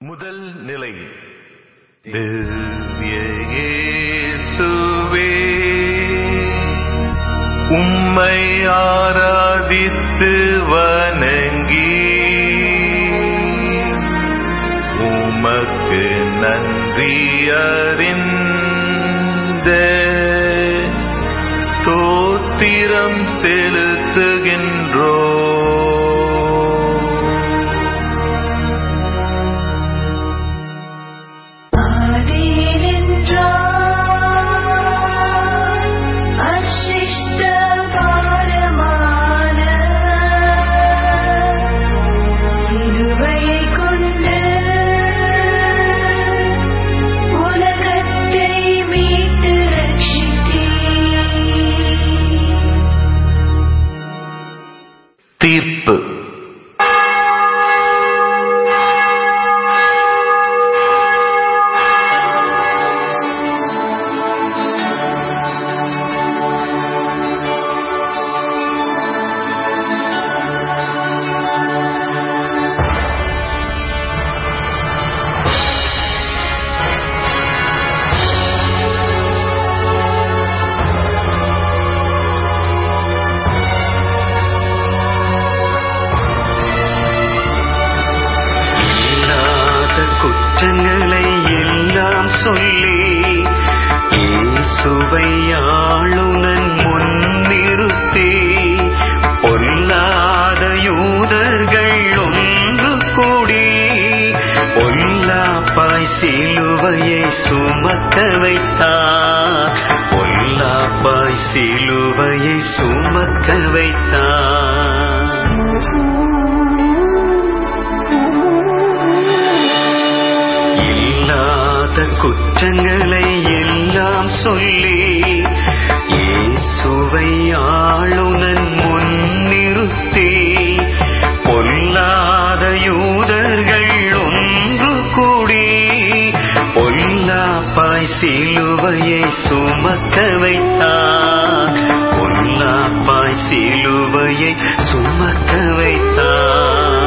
முதல் நிலை திவ்ய இயேசுவே உம்மை ஆராதித்து வணங்கி உமக்கு நன்றி அறிந்த தோத்திரம் செலுத்துகின்றோ ஆதியினின்றாய் அர்ச்சிஷ்ட பாரமான சிலுவையைக் கொண்டு உலகத்தை மீட்டு ரட்சித்தீர். தீர்ப்பு இல்லாத குற்றங்களை எல்லாம் சொல்லி இயேசுவை ஆளுநன் முன்னிறுத்தி பொல்லாத யூதர்கள் ஒன்று கூடி பொல்லாப்பாய் சிலுவையை சுமக்க வைத்தார் பொல்லாப்பாய் சிலுவையை சுமக்க வைத்தார் இல்லாத குற்றங்களை எல்லாம் சொல்லி இயேசுவை ஆளுநன் முன்னிறுத்தி பொல்லாத யூதர்கள் ஒன்று கூடி பொல்லாப்பாய் சிலுவையை சுமக்க வைத்தார் பொல்லாப்பாய் சிலுவையை சுமக்க வைத்தார்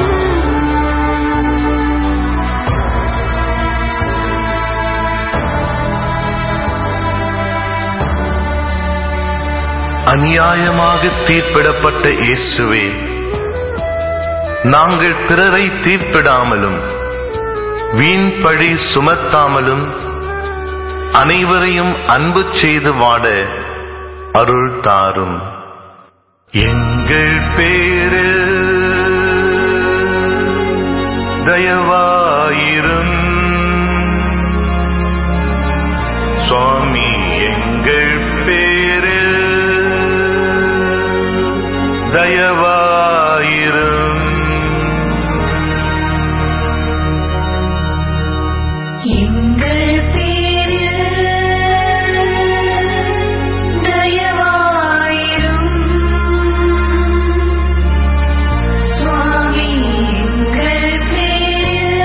அநியாயமாக தீர்ப்பிடப்பட்ட இயேசுவே நாங்கள் பிறரை தீர்ப்பிடாமலும் வீண் பழி சுமத்தாமலும் அனைவரையும் அன்பு செய்து வாட அருள் தாரும் எங்கள் பேரு தயவாயிரும் சுவாமி எங்கள் பேரு தயவாயிரும் எங்கள் பேரில் தயவாயிரும் சுவாமி எங்கள் பேரில்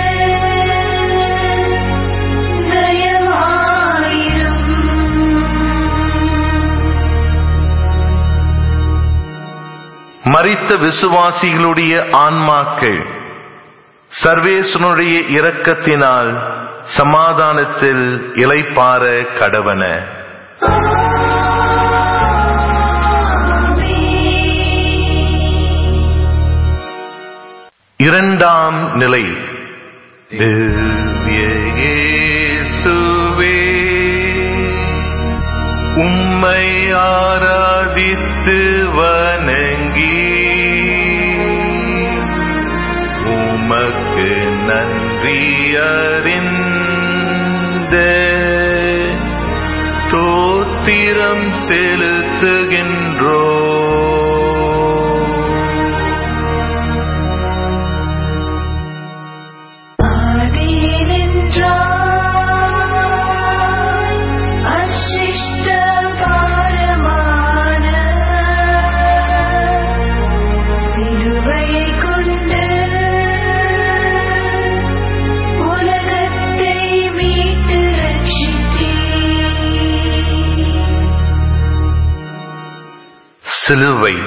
தயவாயிரும் மரித்த விசுவாசிகளுடைய ஆன்மாக்கள் சர்வேசனுடைய இரக்கத்தினால் சமாதானத்தில் இளைப்பார கடவன இரண்டாம் நிலை திவ்ய இயேசுவே உம்மை ஆராதித்து வணங்கி உமக்கு நன்றி அறிந்த தோத்திரம் செலுத்துகின்றோ ஆதியினின்றாய் அர்ச்சிஷ்ட பாரமான சிலுவையைக் கொண்டு உலகத்தை மீட்டு ரட்சித்தீர். சிலுவை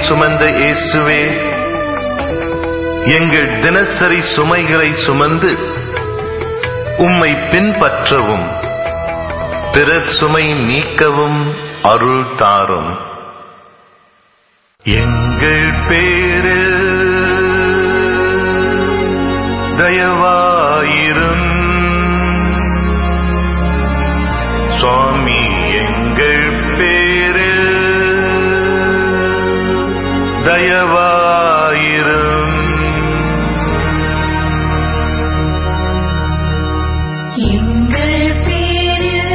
சுமந்த இயேசுவே எங்கள் தினசரி சுமைகளை சுமந்து உம்மை பின்பற்றவும் பிறர் சுமை நீக்கவும் அருள் தாரும் எங்கள் பேரில் தயவாயிரும் சுவாமி எங்கள் பேரில் தயவாயிரும் எங்கள் பேரில்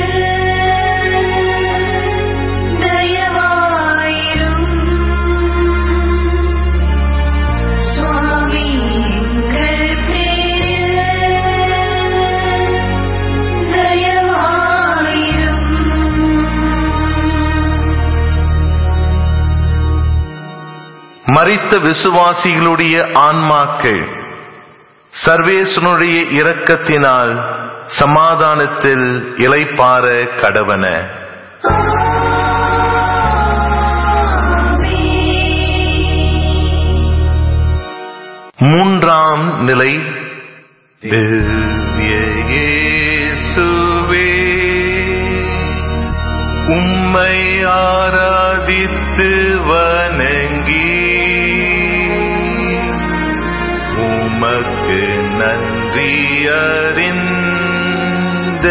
தயவாயிரும் சுவாமி எங்கள் பேரில் தயவாயிரும் மரித்த விசுவாசிகளுடைய ஆன்மாக்கள் சர்வேசனுடைய இரக்கத்தினால் சமாதானத்தில் இளைப்பார கடவன மூன்றாம் நிலை திவ்ய இயேசுவே உம்மை ஆராதித்து வணங்கி உமக்கு நன்றி அறிந்த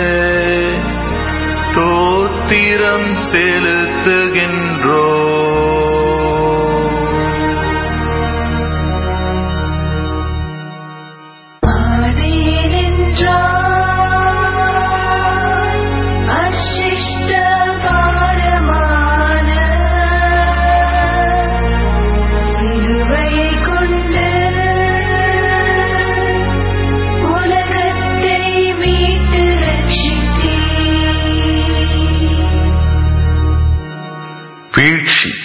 தோத்திரம் செலுத்துகின்றோ அர்ஷிஷ்ட பாரமான சிலுவையை கொண்டு உலகத்தை மீட்டு ரட்சித்தீர் வீழ்ச்சி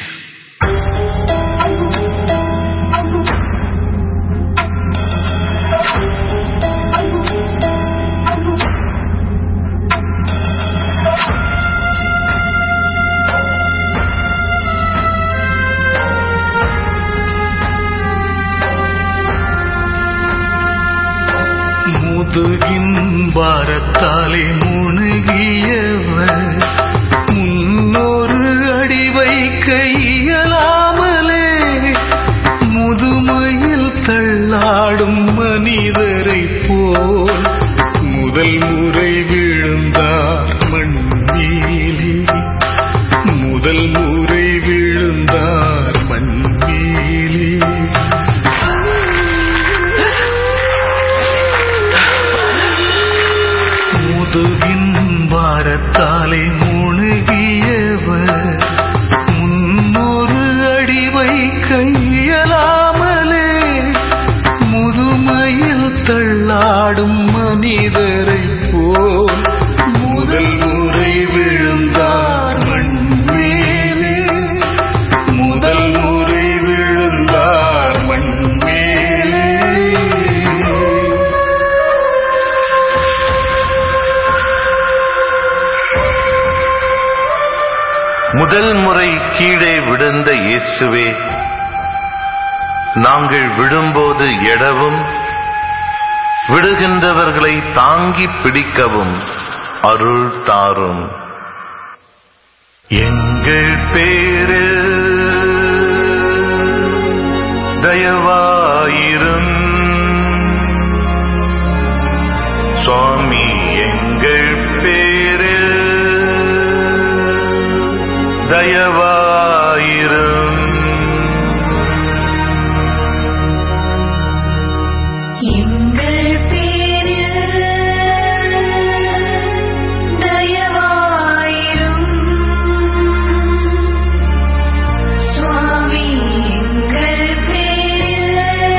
முதுகின் பாரத்தாலே முணுகியவர் முன்னொரு அடி வைக்க இயலாமலே முதுமையில் தள்ளாடும் மனிதரை போல் முதல் முறை விழுந்தார் மண்மீலே முதல் முறை விழுந்தார் மண்மீலே முதுகின் பாரத்தாலே முணுகியவர் முன்னொரு அடி வைக்க இயலாமலே முதுமையில் தள்ளாடும் மனிதரை போல் முதல் முறை விழுந்தார் மண்மேலே முதல் முறை விழுந்தார் மண்மேலே முதல் முறை கீழே விழுந்த இயேசுவே நாங்கள் விழும்போது எடவும் விடுகின்றவர்களை தாங்கி பிடிக்கவும் அருள் தாரும் எங்கள் பேரில் தயவாயிரும் சுவாமி எங்கள் பேரில் தயவாயிரும் எங்கள் பேரில் தயவாயிரும் சுவாமி எங்கள் பேரில்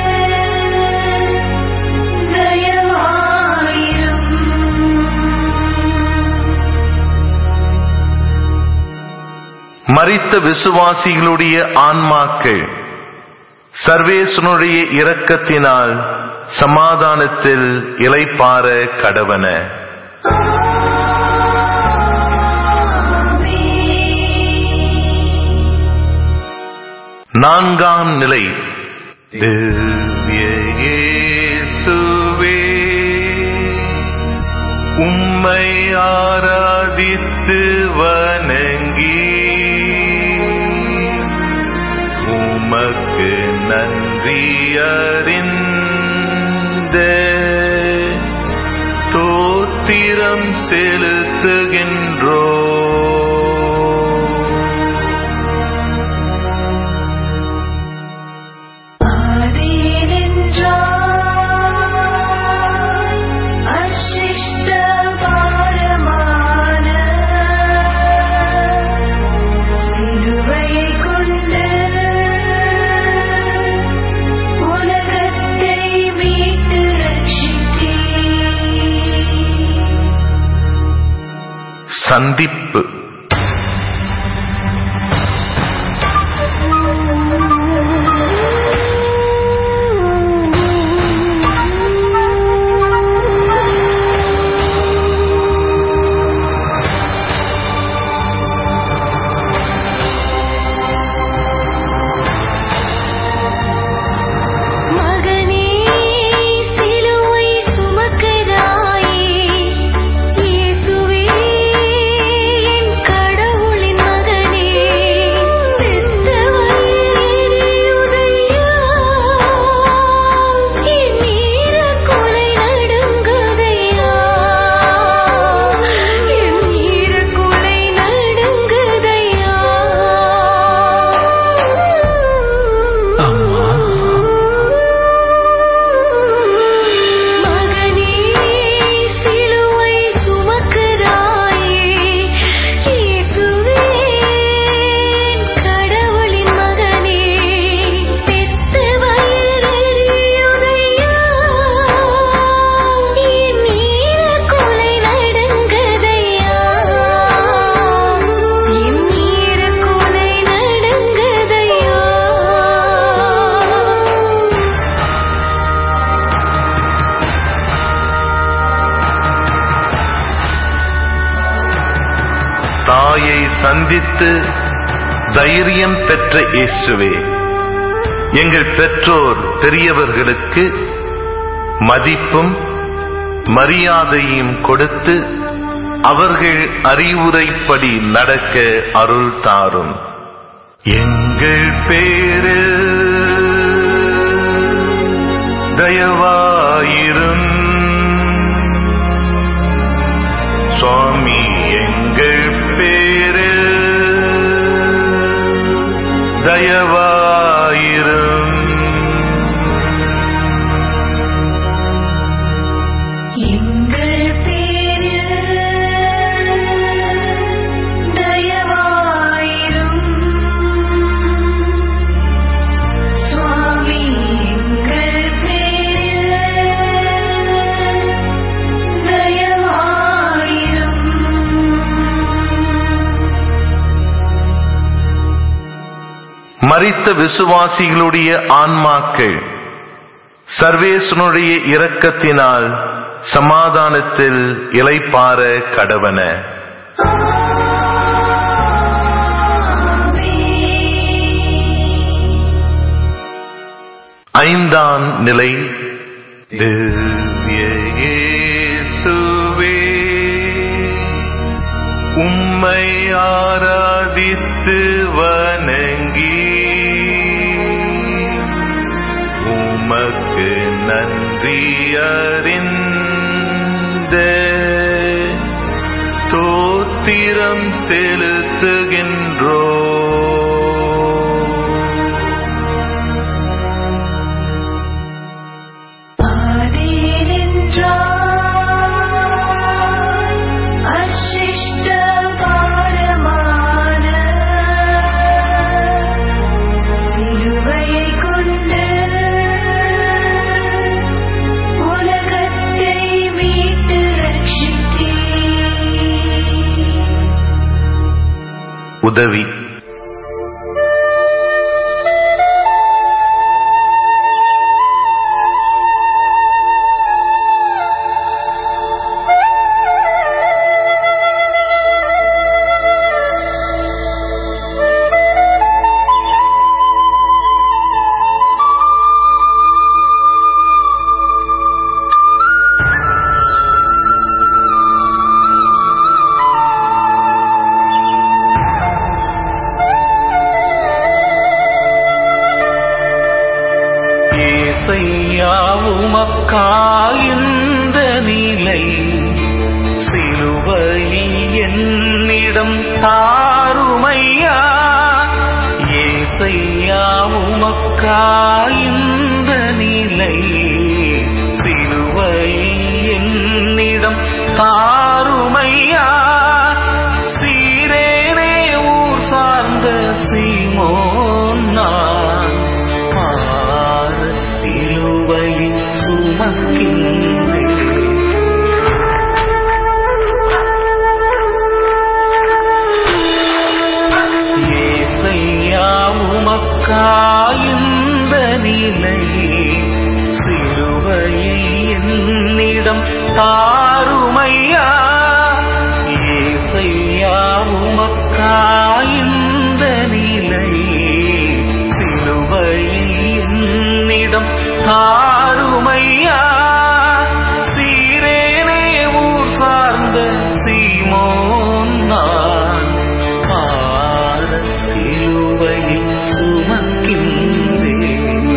தயவாயிரும் மரித்த விசுவாசிகளுடைய ஆன்மாக்கள் சர்வேசனுடைய இரக்கத்தினால் சமாதானத்தில் இளைப்பார கடவன நான்காம் நிலை திவ்ய இயேசுவே உம்மை ஆராதித்து வணங்கி உமக்கு நன்றி அறிந்த தோத்திரம் செலுத்துகின்றோ ஆதீனென்றாய் அசிஷ்ட பாரமான சிலுவையைக் கொண்டு உலகத்தை மீட்டு ரட்சித்தீர். சந்திப்பு மகனே சிலுவை சுமக்கிறாயே இயேசுவே என் கடவுளின் மகனே பெத்தவரே உதையா என் நீரக் கொலை நடுங்குதையா என் நீரக் கொலை நடுங்குதையா அம்மா மகனே சிலுவை சுமக்கிறாயே இயேசுவே கடவுளின் மகனே பெத்த வயிறறியுதையா என் நீரக் கொலை நடுங்குதையா என் நீரக் கொலை நடுங்குதையா தாயை சந்தித்து தைரியம் பெற்ற இயேசுவே எங்கள் பெற்றோர் பெரியவர்களுக்கு மதிப்பும் மரியாதையும் கொடுத்து அவர்கள் அறிவுரைப்படி நடக்க அருள் தாரும் எங்கள் பேரில் தயவாயிரும் சுவாமி எங்கள் பேரில் தயவாயிரும் எங்கள் பேரில் தயவாயிரும் சுவாமி எங்கள் பேரில் தயவாயிரும் மரித்த விசுவாசிகளுடைய ஆன்மாக்கள் சர்வேசனுடைய இரக்கத்தினால் சமாதானத்தில் இளைப்பார கடவன ஐந்தாம் நிலை திவ்ய இயேசுவே உம்மை ஆராதித்து வணங்கி உமக்கு நன்றி அறிந்த தோத்திரம் செலுத்துகின்றோ ஆதீனென்றாய் அசிஷ்ட பாரமான சிலுவையைக் கொண்டு உலகத்தை மீட்டு ரட்சித்தீர். உதவி என்னிடம் தாருமையா ஏசையா உமக்கா இந்த நிலை சிலுவை என்னிடம் தாருமையா சீரேனே ஊர் சார்ந்த சீமோன் நான் பார சிலுவை சுமக்கின்றேன் ஏசையா உமக்கா இந்த நிலை சிலுவையை என்னிடம் தாருமையா ஏசையா உமக்கா இந்த நிலை சிலுவையை என்னிடம் தாருமையா சீரேனே ஊர் சார்ந்த சீமோன் நான் பார சிலுவையில் சுமக்கின்றேன்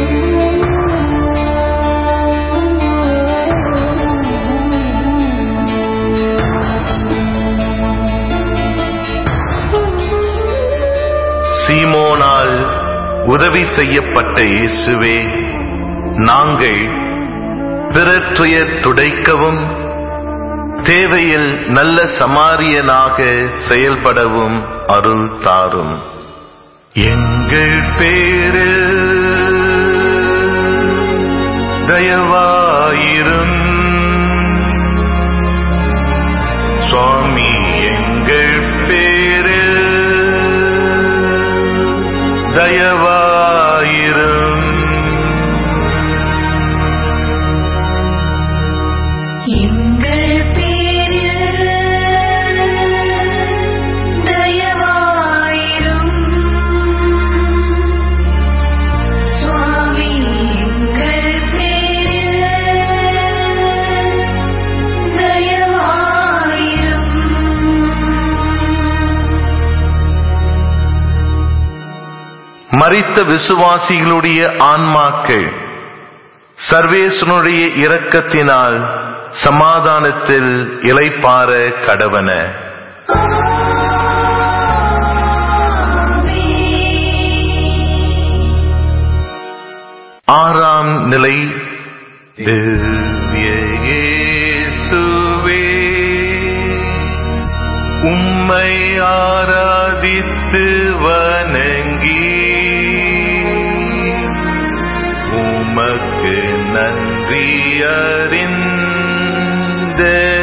சீமோனால் உதவி செய்யப்பட்ட இயேசுவே நாங்கள் பிறர் துயர் துடைக்கவும் தேவையில் நல்ல சமாரியனாக செயல்படவும் அருள் தாரும் எங்கள் பேரு தயவாயிரும் சுவாமி எங்கள் பேரு தயவாயிரும் எங்கள் பேரில் தயவாயிரும் சுவாமி எங்கள் பேரில் தயவாயிரும் மரித்த விசுவாசிகளுடைய ஆன்மாக்கள் சர்வேசனுடைய இரக்கத்தினால் சமாதானத்தில் இளைப்பார கடவன ஆறாம் நிலை திவ்ய இயேசுவே உம்மை ஆராதித்து வணங்கி உமக்கு நன்றி அறிந்த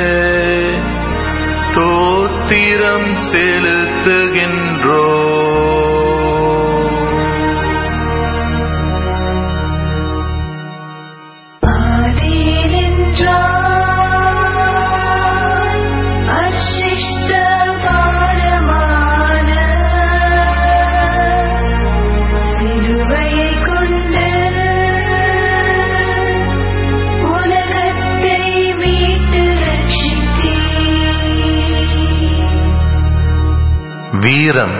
தோத்திரம் செலுத்துகின்றோ ஆதீனென்றால் அர்ச்சிஷ்ட பாரமான சிலுவையைக் கொண்டு உலகத்தை மீட்டு ரட்சித்தீர். வீரம்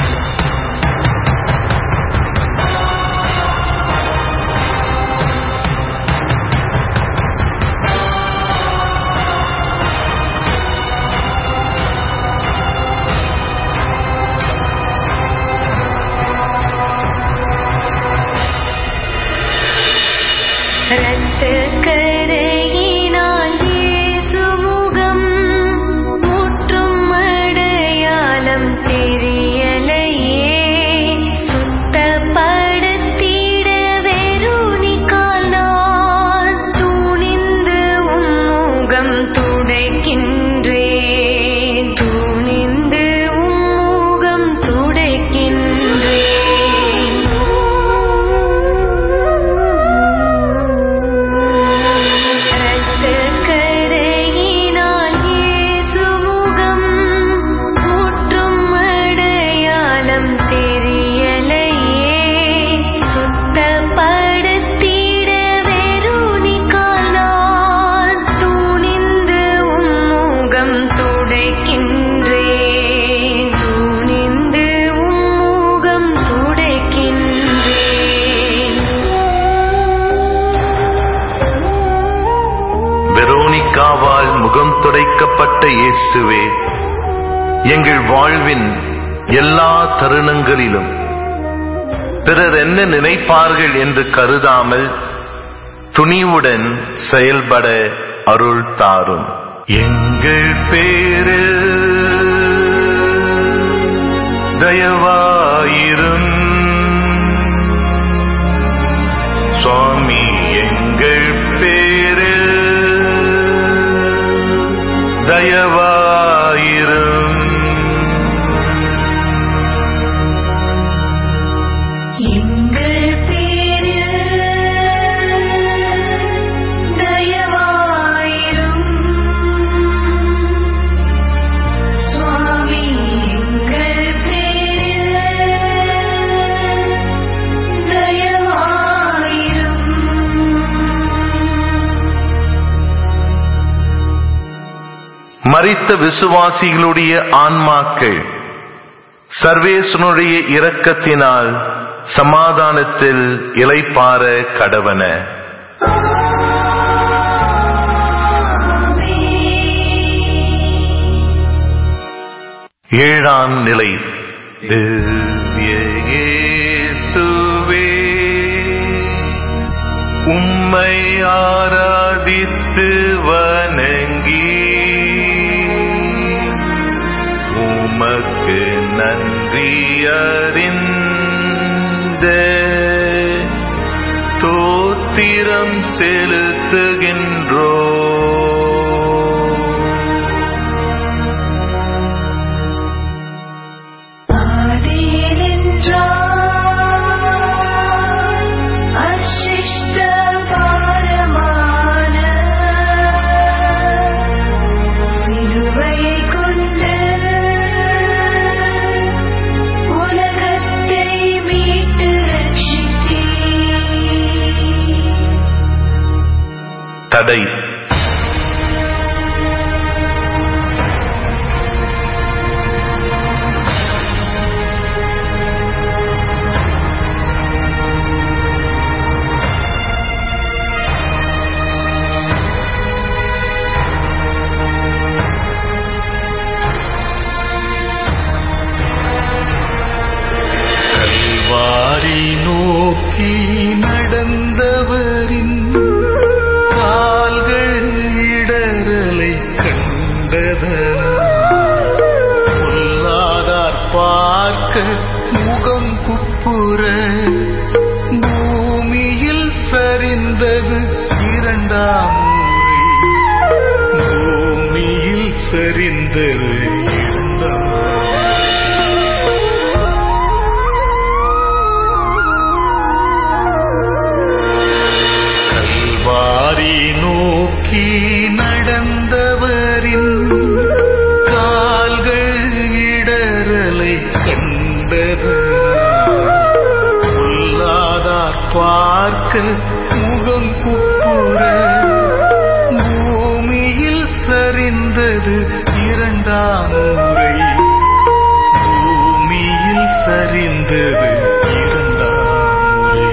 இரத்தக்கரையினால் இயேசு முகம் முற்றும் அடையாளம் தெரியலையே. சுத்தப்படுத்திட வெறுனிக்கால் நான் துணிந்து உம் முகம் துடைக்கின்றேன். துணிந்து உம் முகம் துடைக்கின்றேன். இரத்தக்கரையினால் இயேசு முகம் முற்றும் அடையாளம் தெரியலையே. சுத்தப்படுத்திட வெறுனிக்கால் நான் துணிந்து உம் முகம் துடைக்கின்றேன். துணிந்து உம் முகம் துடைக்கின்றேன். வெரோனிகாவால் முகம் துடைக்கப்பட்ட இயேசுவே எங்கள் வாழ்வின் எல்லா தருணங்களிலும் பிறர் என்ன நினைப்பார்கள் என்று கருதாமல் துணிவுடன் செயல்பட அருள் தாரும் எங்கள் பேரில் தயவாயிரும் சுவாமி எங்கள் பேரில் தயவாயிரும் எங்கள் பேரில் தயவாயிரும் சுவாமி எங்கள் பேரில் தயவாயிரும் மரித்த விசுவாசிகளுடைய ஆன்மாக்கள் சர்வேசனுடைய இரக்கத்தினால் சமாதானத்தில் இளைப்பார கடவன ஏழாம் நிலை திவ்ய இயேசுவே உம்மை ஆராதித்து வணங்கி உமக்கு நன்றி அறிந்த தோத்திரம் செலுத்துகின்றோ ஆதியினின்றாய் அர்ச்சிஷ்ட பாரமான சிலுவையைக் கொண்டு உலகத்தை மீட்டு ரட்சித்தீர். தடை கல்வாரி நோக்கி நடந்தவரின் கால்கள் இடரலை கண்டதனால் பொல்லாதார் பார்க்க முகம் குப்புற பூமியில் சரிந்தது இரண்டாம் முறை பூமியில் சரிந்தது இரண்டாம் கல்வாரி நோக்கி நடந்தவரின் கால்கள் இடரலை கண்டது பொல்லாதார் பார்க்க முகம் குப்புற பூமியில் சரிந்தது இரண்டாம் முறை பூமியில் சரிந்தது இரண்டாம் முறை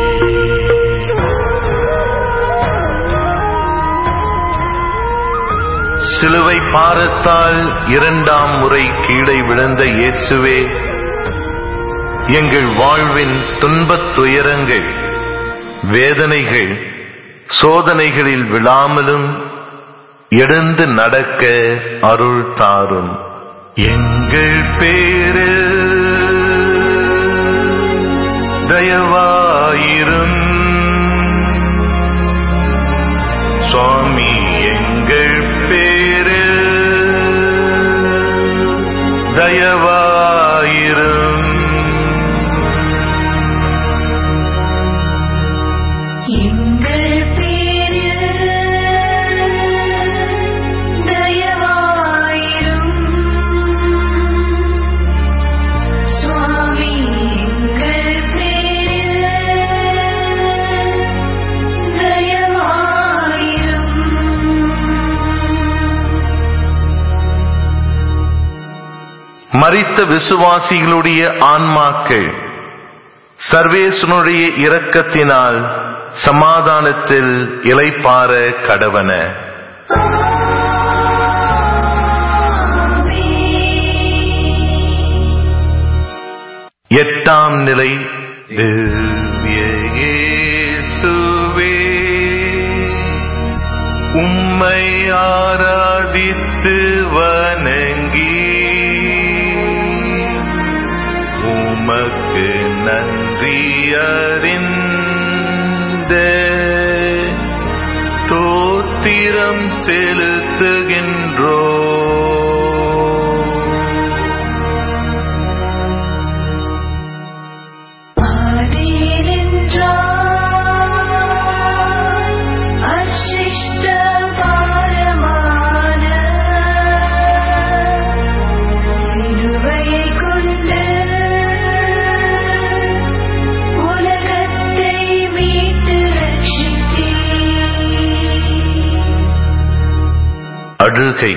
சிலுவை பாரத்தால் இரண்டாம் முறை கீழே விழுந்த இயேசுவே எங்கள் வாழ்வின் துன்பத் துயரங்கள் வேதனைகள் சோதனைகளில் விழாமலும் எழுந்து நடக்க அருள் தாரும் எங்கள் பேரில் தயவாயிரும் சுவாமி எங்கள் பேரில் தயவாயிரும் எங்கள் பேரில் தயவாயிரும் சுவாமி எங்கள் பேரில் தயவாயிரும் மரித்த விசுவாசிகளுடைய ஆன்மாக்கள் சர்வேசனுடைய இரக்கத்தினால் சமாதானத்தில் இளைப்பார கடவன ஆமென் நிலை திவ்ய இயேசுவே உம்மை ஆராதித்து வணங்கி உமக்கு நன்றி அறிந்த தோத்திரம் செலுத்துகின்றோ ஆதீனின்றாய் அர்ச்சிஷ்ட பாரமான சிலுவையைக் கொண்டு உலகத்தை மீட்டு ரட்சித்தீர். அழுகை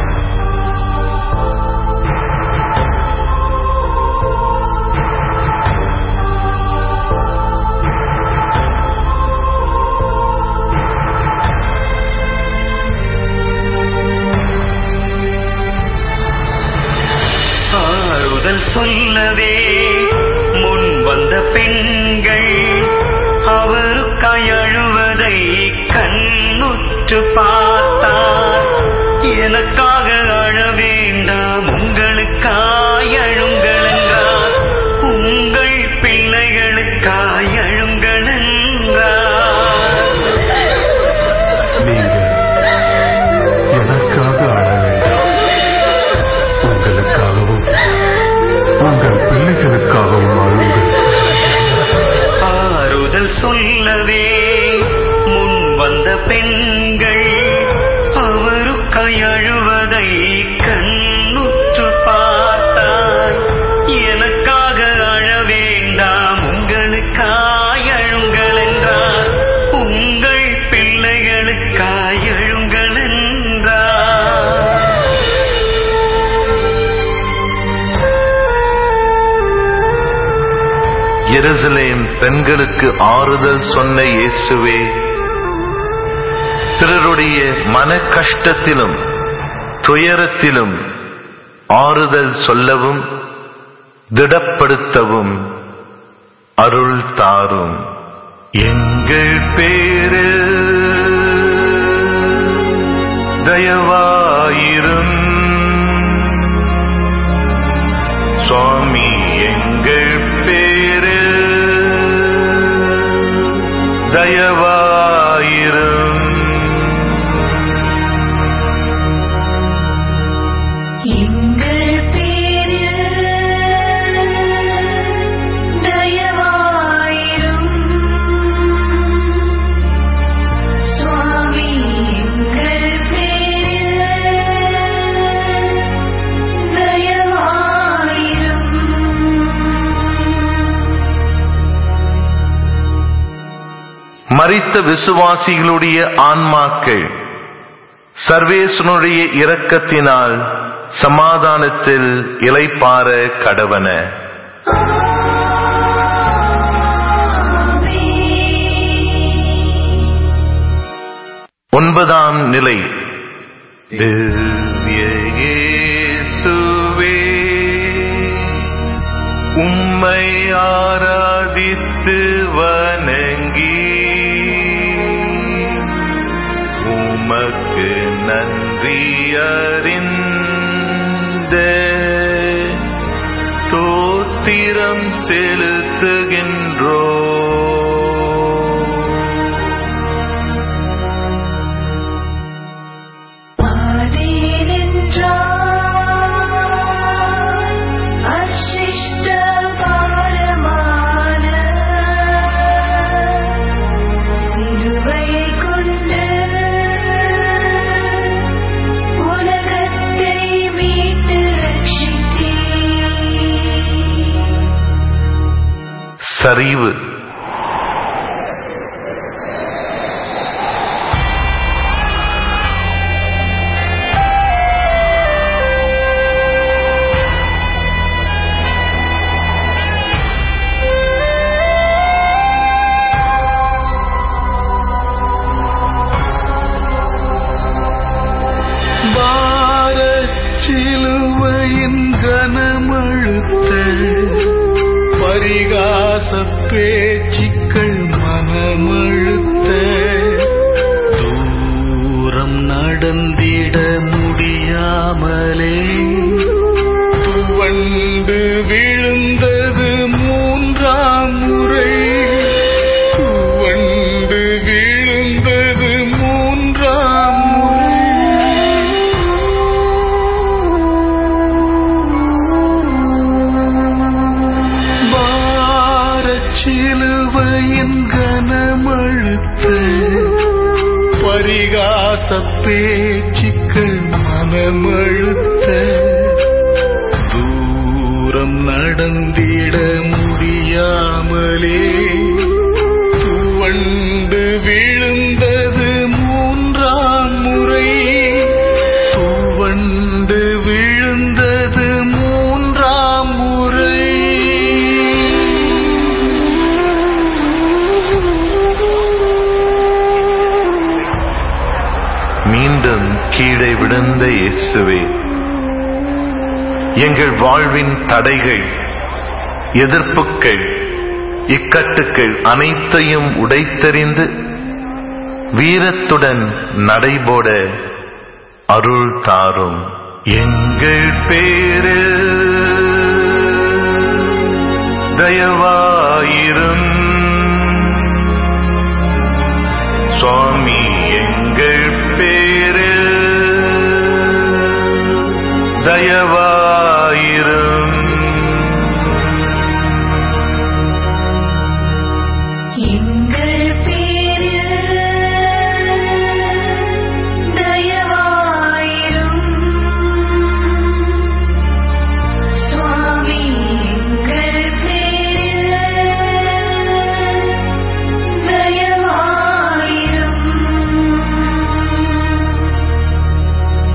ஆறுதல் சொல்லவே முன் வந்த பெண்கள் அவருக்காய் அழுவதை கண்ணுற்று பார்த்தார் எனக்காக அழ வேண்டாம் உங்களுக்காய் அழுங்கள் என்றார் உங்கள் பிள்ளைகளுக்காய் அழுங்கள் என்றார் நீங்கள் எனக்காக அழ வேண்டாம் உங்களுக்காகவும் உங்கள் பிள்ளைகளுக்காகவும் அழுங்கள் ஆறுதல் சொல்லவே முன் வந்த பெண்கள் அவருக்காய் அழுவதை கண்ணுற்று பார்த்தார் எனக்காக அழ வேண்டாம் உங்களுக்காய் அழுங்கள் என்றார் உங்கள் பிள்ளைகளுக்காய் அழுங்கள் என்றார் எருசலேம் பெண்களுக்கு ஆறுதல் சொன்ன இயேசுவே பிறருடைய மன கஷ்டத்திலும் துயரத்திலும் ஆறுதல் சொல்லவும் திடப்படுத்தவும் அருள் தாரும் எங்கள் பேரில் தயவாயிரும் சுவாமி எங்கள் பேரில் தயவாயிரும் எங்கள் பேரில் தயவாயிரும் சுவாமி எங்கள் பேரில் தயவாயிரும் மரித்த விசுவாசிகளுடைய ஆன்மாக்கள் சர்வேசனுடைய இரக்கத்தினால் சமாதானத்தில் இளைப்பார கடவன ஒன்பதாம் நிலை திவ்ய இயேசுவே உம்மை ஆராதித்து வணங்கி உமக்கு நன்றி அறிந்த தோத்திரம் செலுத்துகின்றோ ஆதீனின்றாய் அர்ச்சிஷ்ட பாரமான சிலுவையைக் கொண்டு உலகத்தை மீட்டு ரட்சித்தீர். சரிவு பாரச் சிலுவையின் கனமழுத்த பரிகாச பேச்சுக்கள் மனமழுத்த தூரம் நடந்திட முடியாமலே துவண்டு விழுந்தது மூன்றாம் முறை துவண்டு விழுந்தது மூன்றாம் சிலுவையின் கனமழுத்த பரிகாச பேச்சுக்கள் மனமழுத்த தூரம் நடந்திட முடியாமலே துவண்டு விழுந்தது மூன்றாம் முறை துவண்டு விழுந்தது மூன்றாம் முறை மீண்டும் கீழே விழுந்த இயேசுவே எங்கள் வாழ்வின் தடைகள் எதிர்ப்புகள் இக்கட்டுகள் அனைத்தையும் உடைத்தெறிந்து வீரத்துடன் நடைபோட அருள் தாரும் எங்கள் பேரில் தயவாயிரும் சுவாமி எங்கள் பேரில் தயவாயிரும் எங்கள் பேரில் தயவாயிரும் சுவாமி எங்கள் பேரில் தயவாயிரும்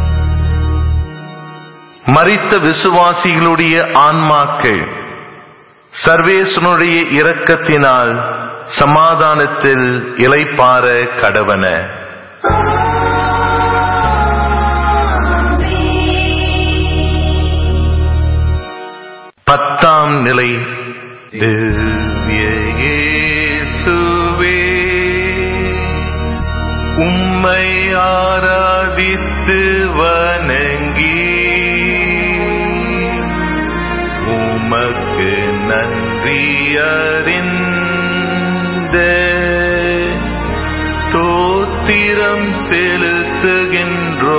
மரித்த விசுவாசிகளுடைய ஆன்மாக்கள் சர்வேசனுடைய இரக்கத்தினால் சமாதானத்தில் இலைப்பார கடவன பத்தாம் நிலை திவ்ய இயேசுவே உம்மை ஆராதித்து வணங்கி உமக்கு நன்றி அறிந்த தோத்திரம் செலுத்துகின்றோ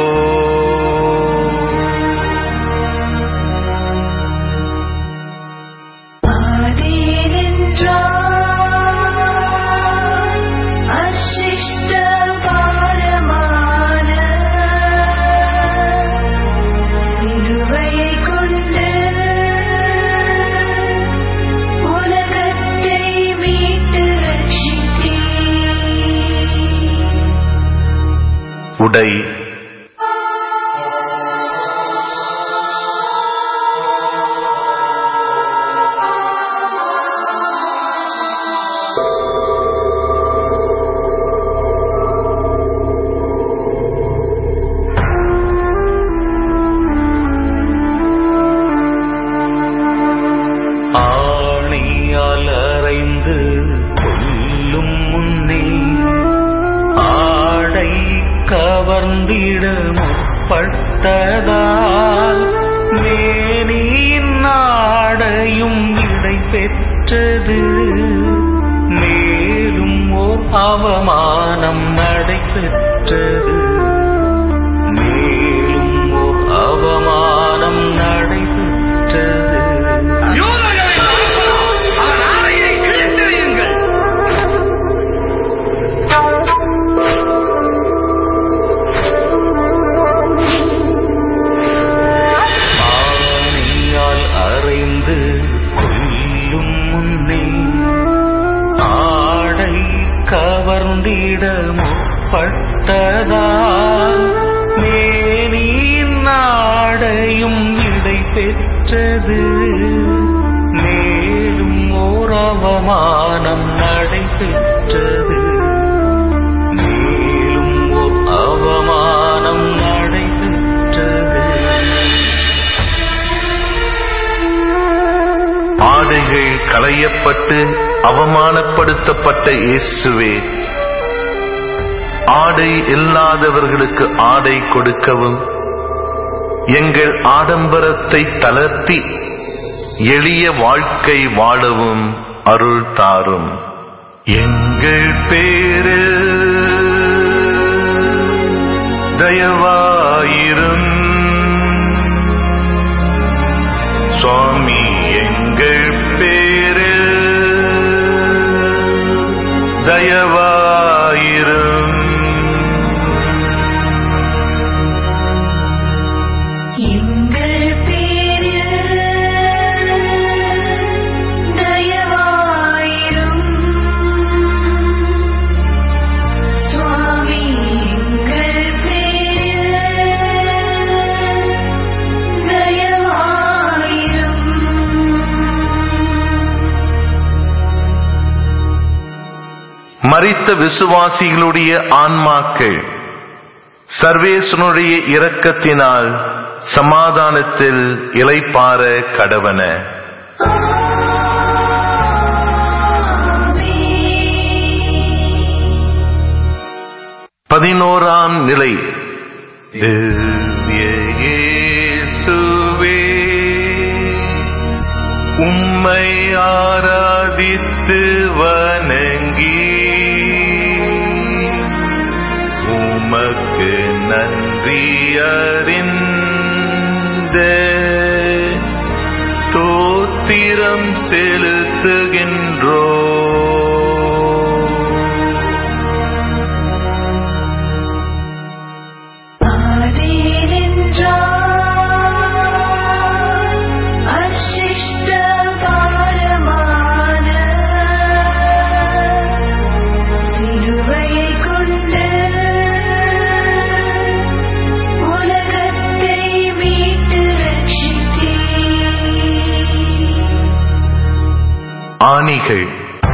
ஆதீனென்றால் அர்ச்சிஷ்ட பாரமான சிலுவையைக் கொண்டு உலகத்தை மீட்டு ரட்சித்தீர். உடை ஆணியால் அறைந்து கொல்லும் முன்னே ஆடை கவர்ந்திட முற்பட்டதால் மேனியின் ஆடையும் இடை பெற்றது மேலும் ஓர் அவமானம் நடைபெற்றது மேலும் ஓர் அவமானம் நடைபெற்றது ஆணியால் அறைந்து கொல்லும் முன்னே ஆடை கவர்ந்திட முற்பட்டதால் மேனியின் ஆடையும் இடை பெற்றது மேலும் ஓர் அவமானம் நடைபெற்றது மேலும் ஓர் அவமானம் நடைபெற்றது ஆடைகள் களையப்பட்டு அவமானப்படுத்தப்பட்ட இயேசுவே ஆடை இல்லாதவர்களுக்கு ஆடை கொடுக்கவும் எங்கள் ஆடம்பரத்தை தளர்த்தி எளிய வாழ்க்கை வாழவும் அருள் தாரும் எங்கள் பேரில் தயவாயிரும் சுவாமி எங்கள் பேரில் தயவாயிரும் எங்கள் பேரில் தயவாயிரும் சுவாமி எங்கள் பேரில் தயவாயிரும் மரித்த விசுவாசிகளுடைய ஆன்மாக்கள் சர்வேசனுடைய இரக்கத்தினால் சமாதானத்தில் இளைப்பார கடவன பதினோராம் நிலை திவ்ய இயேசுவே உம்மை ஆராதித்து வணங்கி உமக்கு நன்றி அறிந்த தோத்திரம் செலுத்துகின்றோ ஆதீனின்றார் அர்ச்சிஷ்ட பாரமான சிலுவையைக் கொண்டு உலகத்தை மீட்டு ரட்சித்தீர். ஆணிகள்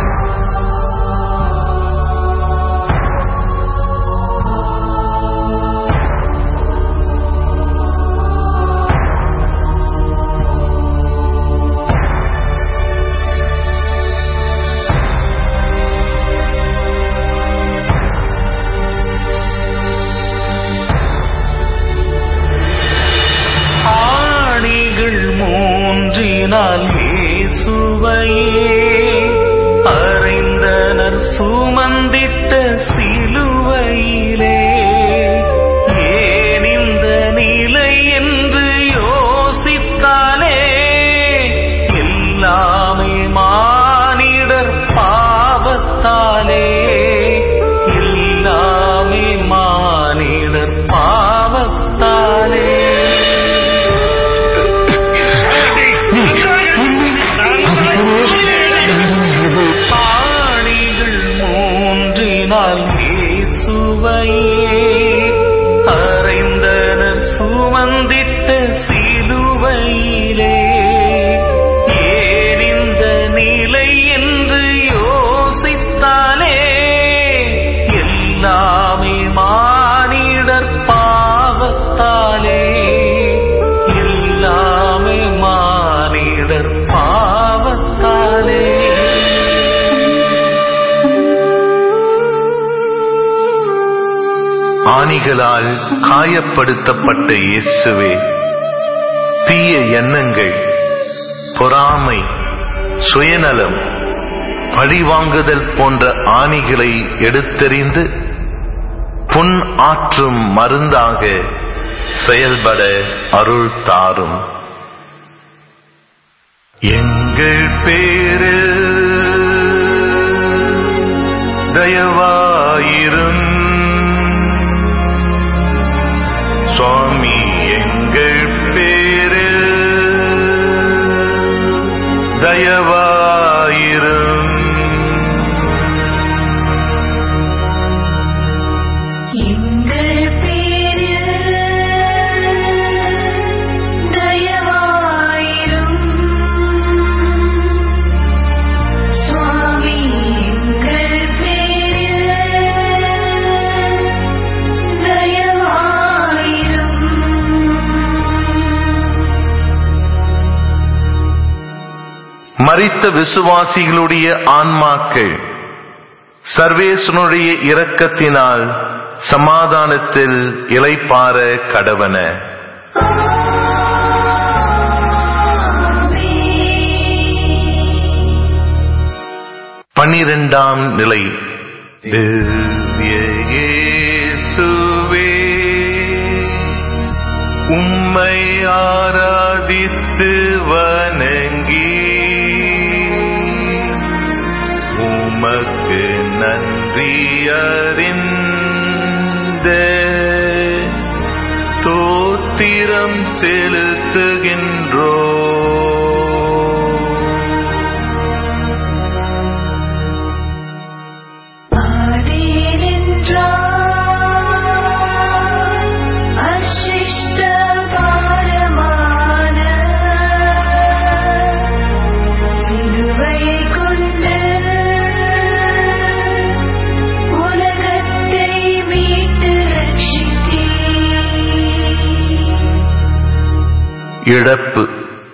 ஆணிகள் மூன்றினால் இயேசுவையே அறைந்தனர் சுமந்திட்ட சிலுவையிலே ஏன் இந்த நிலை என்று யோசித்தாலே எல்லாமே மானிடர் பாவத்தாலே எல்லாமே மானிடர் பாவத்தாலே பாணிகள் மூன்றினால் இயேசுவையே அறைந்தனர் சுமந்திட்ட சிலுவையிலே ஏன் இந்த நிலை என்று யோசித்தாலே எல்லாமே மானிடர் பாவத்தாலே எல்லாமே மானிடர் பாவத்தாலே ஆணிகளால் காயப்படுத்தப்பட்ட இயேசுவே தீய எண்ணங்கள் பொறாமை சுயநலம் பழிவாங்குதல் போன்ற ஆணிகளை எடுத்தெறிந்து புண் ஆற்றும் மருந்தாக செயல்பட அருள் தாரும் எங்கள் பேரில் தயவாயிரும் சுவாமி எங்கள் பேரில் தயவாயிரும் எங்கள் பேரில் தயவாயிரும் சுவாமி எங்கள் பேரில் தயவாயிரும் மரித்த விசுவாசிகளுடைய ஆன்மாக்கள் சர்வேசனுடைய இரக்கத்தினால் சமாதானத்தில் இளைப்பார கடவன பன்னிரெண்டாம் நிலை திவ்ய இயேசுவே உம்மை ஆராதித்து வணங்கி உமக்கு நன்றி அறிந்த தோத்திரம் செலுத்துகின்றோ ஆதீனின்றாய் அசிஷ்ட பாரமான சிலுவையைக் கொண்டு உலகத்தை மீட்டு ரட்சித்தீர். இழப்பு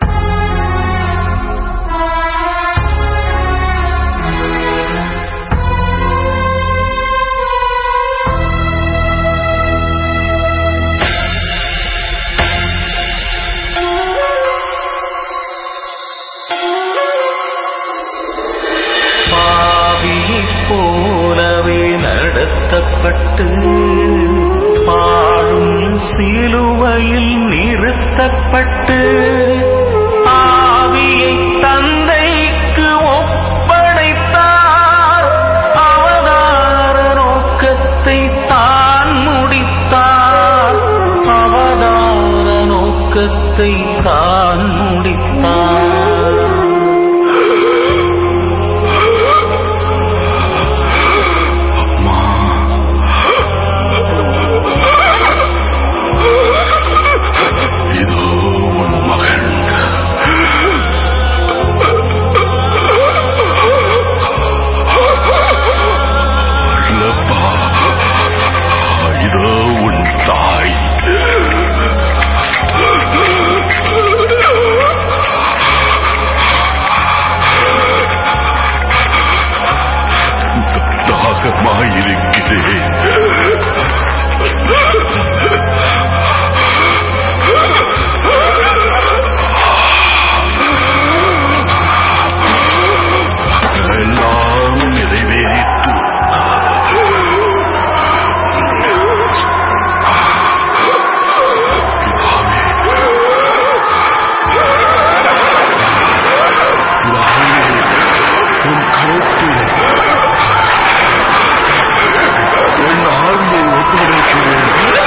பாவியைப் போலவே நடத்தப்பட்டு பாழும் சிலுவையில் நிறுத்தப்பட்டு ஆவியை தந்தைக்கு ஒப்படைத்தார் அவதார நோக்கத்தை தான் முடித்தார் அவதார நோக்கத்தை தான் முடித்தார் இதோ உன் மகன் அல்லப்பா இதோ உன் தாய் தாகமாயிருக்கிறேன் எல்லாம் நிறைவேறிட்டு உன் கருத்தில் என் ஆழ்மை ஒப்படைக்கிறேன்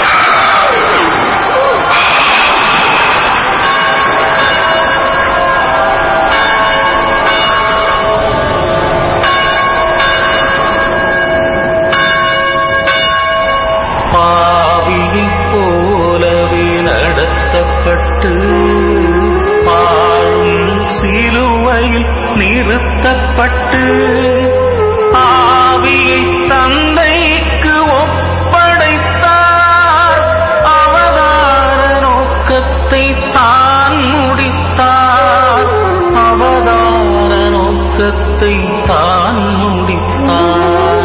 பாவியைப் போலவே நடத்தப்பட்டு பாழும் சிலுவையில் நிறுத்தப்பட்டு ஆவியை தந்தைக்கு ஒப்படைத்தார் அவதார நோக்கத்தை தான் முடித்தார் அவதார நோக்கத்தை தான் முடித்தார்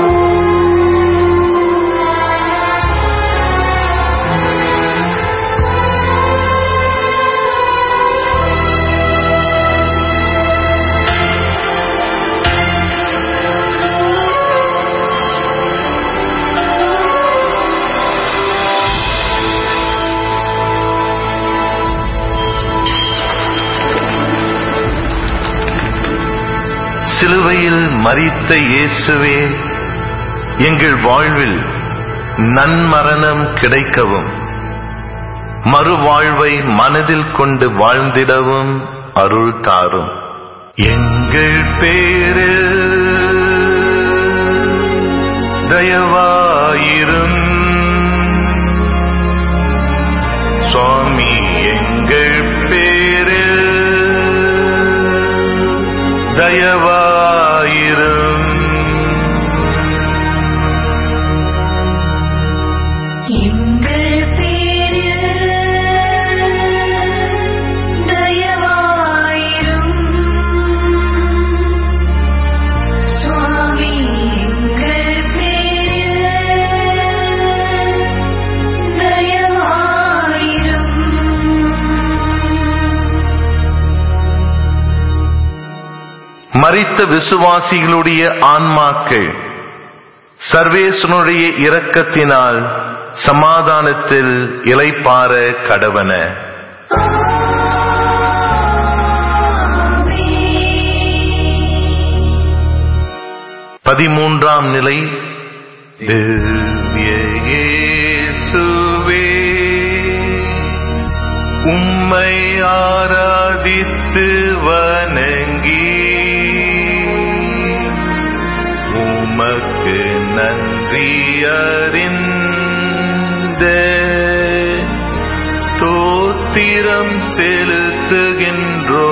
சிலுவையில் மரித்த இயேசுவே எங்கள் வாழ்வில் நன்மரணம் கிடைக்கவும் மறுவாழ்வை மனதில் கொண்டு வாழ்ந்திடவும் அருள் தாரும் எங்கள் பேரில் தயவாயிரும் சுவாமி எங்கள் பேரில் தயவாயிரும் எங்கள் பேரில் தயவாயிரும் மரித்த விசுவாசிகளுடைய ஆன்மாக்கள் சர்வேசனுடைய இரக்கத்தினால் சமாதானத்தில் இளைப்பார கடவன பதிமூன்றாம் நிலை திவ்ய இயேசுவே உம்மை ஆராதித்து வணங்கி உமக்கு நன்றி அறிந்த தோத்திரம் செலுத்துகின்றோ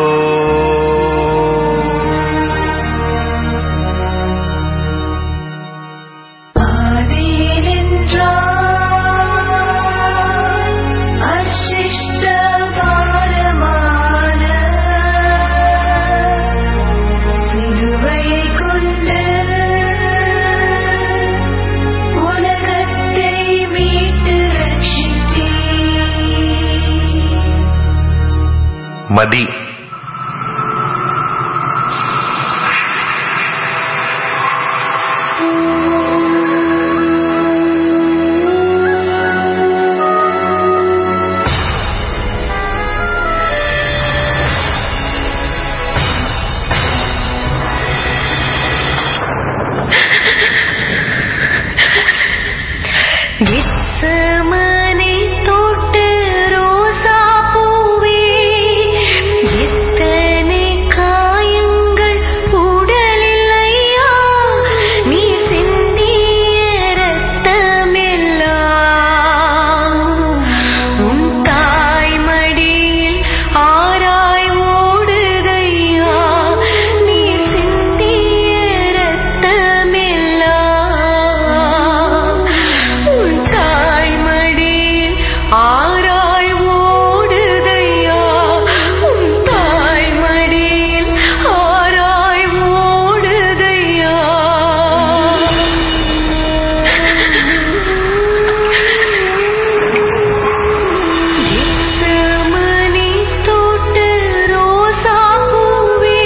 மடி எத்தமனை தோட்டு ரோசா பூவே எத்தனை காயங்கள் உடலில் ஐயா நீ சிந்திய ரத்தமெல்லாம் உன் தாய் மடியில் ஆராய் ஓடுதையா நீ சிந்திய ரத்தமெல்லாம் உன் தாய் மடியில் ஆராய் ஓடுதையா உன் தாய் மடியில் ஆராய் ஓடுதையா எத்தமணி தோட்டு ரோசா பூவே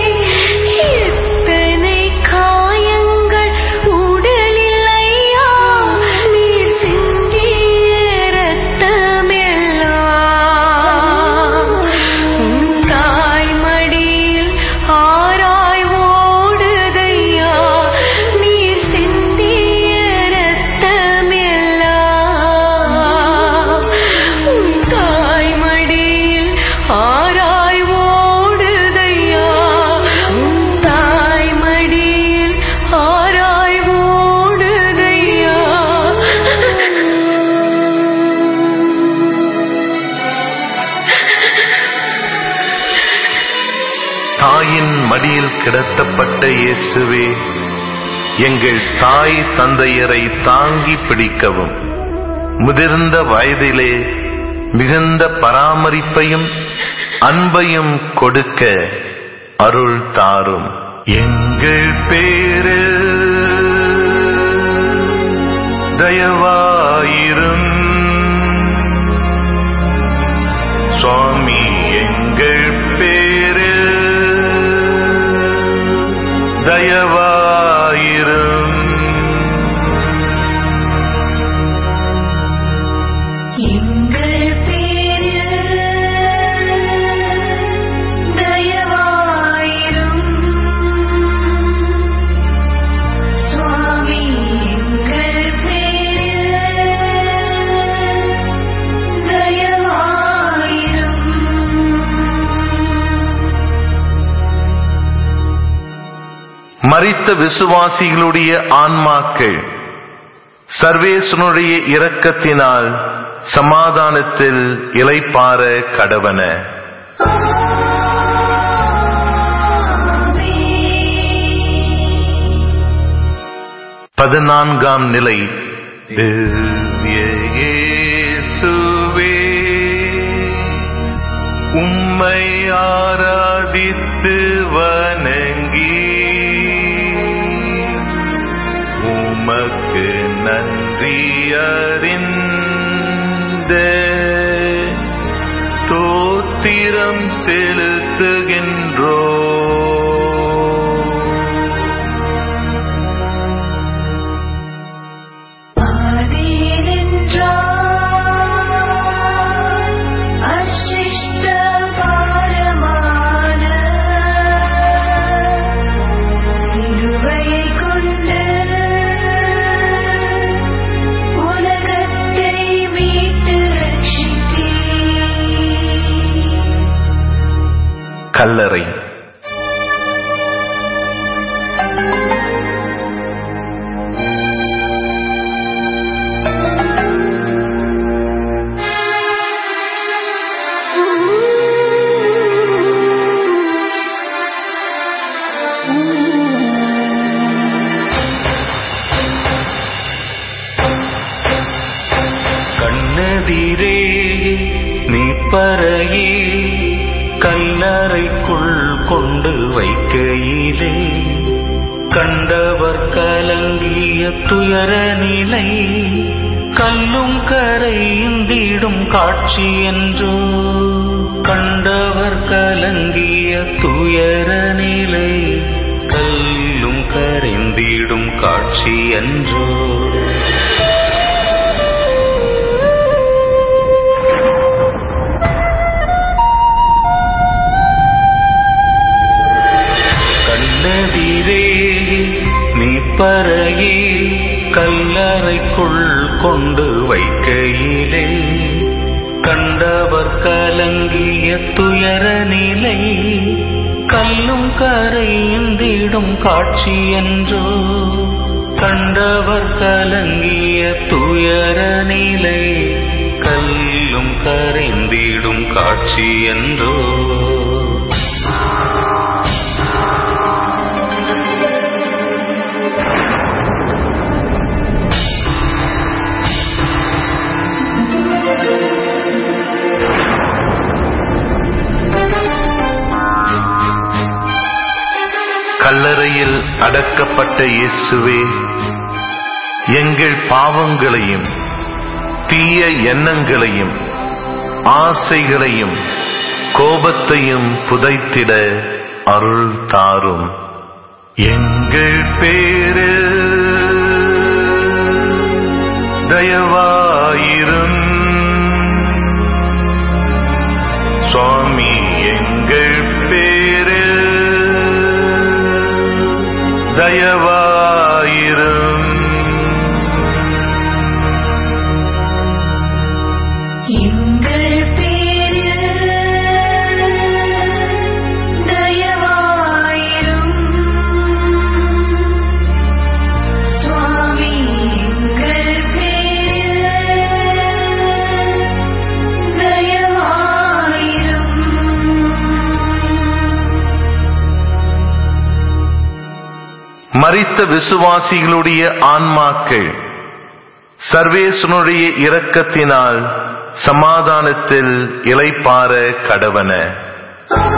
எத்தனை காயங்கள் உடலில் ஐயா நீர் சிந்திய ரத்தமெல்லாம் உன் தாய் மடியில் ஆராய் ஓடுதையா நீர் சிந்திய ரத்தமெல்லாம் உன் தாய் மடியில் ஆராய் ஓடுதையா உன் தாய் மடியில் ஆராய் ஓடுதையா தாயின் மடியில் கிடத்தப்பட்ட இயேசுவே எங்கள் தாய் தந்தையரை தாங்கி பிடிக்கவும் முதிர்ந்த வயதிலே மிகுந்த பராமரிப்பையும் அன்பையும் கொடுக்க அருள் தாரும் எங்கள் பேரில் தயவாயிரும் சுவாமி எங்கள் பேரில் தயவாயிரும் எங்கள் பேரில் தயவாயிரும் சுவாமி எங்கள் பேரில் தயவாயிரும் மரித்த விசுவாசிகளுடைய ஆன்மாக்கள் சர்வேசனுடைய இரக்கத்தினால் சமாதானத்தில் இளைப்பார கடவன பதினான்காம் நிலை திவ்ய இயேசுவே உம்மை ஆராதித்து வணங்கி உமக்கு நன்றி அறிந்த தோத்திரம் செலுத்துகின்றோ கல்லறை கண்ணெதிரே நீப்பறையே கல்லறைக்குள் கொண்டு வைக்கையிலே கண்டவர் கலங்கிய துயர நிலை கல்லும் கரைந்திடும் காட்சி என்றோ கண்டவர் கலங்கிய துயர நிலை கல்லும் கரைந்திடும் காட்சி என்றோ கண்ணெதிரே நீப்பறையே கல்லறைக்குள் கொண்டு வைக்கையிலே கண்டவர் கலங்கிய துயர நிலை கல்லும் கரைந்திடும் காட்சி என்றோ கண்டவர் கலங்கிய துயர நிலை கல்லும் கரைந்திடும் காட்சி என்றோ கல்லறையில் அடக்கப்பட்ட இயேசுவே எங்கள் பாவங்களையும் தீய எண்ணங்களையும் ஆசைகளையும் கோபத்தையும் புதைத்திட அருள் தாரும் எங்கள் பேரு தயவாயிரும் சுவாமி எங்கள் பேரு தயவாயிரும் எங்கள் பேரில் தயவாயிரும் சுவாமி எங்கள் பேரில் தயவாயிரும் மரித்த விசுவாசிகளுடைய ஆன்மாக்கள் சர்வேசனுடைய இரக்கத்தினால் சமாதானத்தில் இளைப்பார கடவன